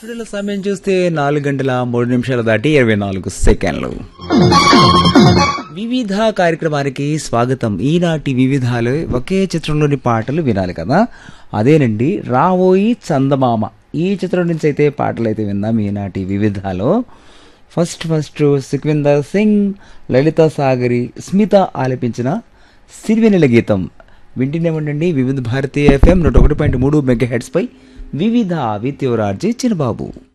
స్టూడియోలో సమయం చూస్తే నాలుగు గంటల మూడు నిమిషాలు దాటి ఇరవై నాలుగు సెకండ్లు వివిధ కార్యక్రమానికి స్వాగతం ఈనాటి వివిధాలు ఒకే చిత్రంలోని పాటలు వినాలి కదా అదేనండి రావోయి చందమామ ఈ చిత్రం నుంచి అయితే పాటలు అయితే విందాం ఈనాటి వివిధాలో ఫస్ట్ ఫస్ట్ సుఖ్విందర్ సింగ్ లలిత సాగరి స్మిత ఆలపించిన సిరివెనెల గీతం వింటూనే ఉండండి వివిధ భారతీయ ఎఫ్ఎం నూట ఒకటి పాయింట్ మూడు మెగా హెడ్స్ పై వివిధ విత్ యువరార్జీ చిన్నబాబు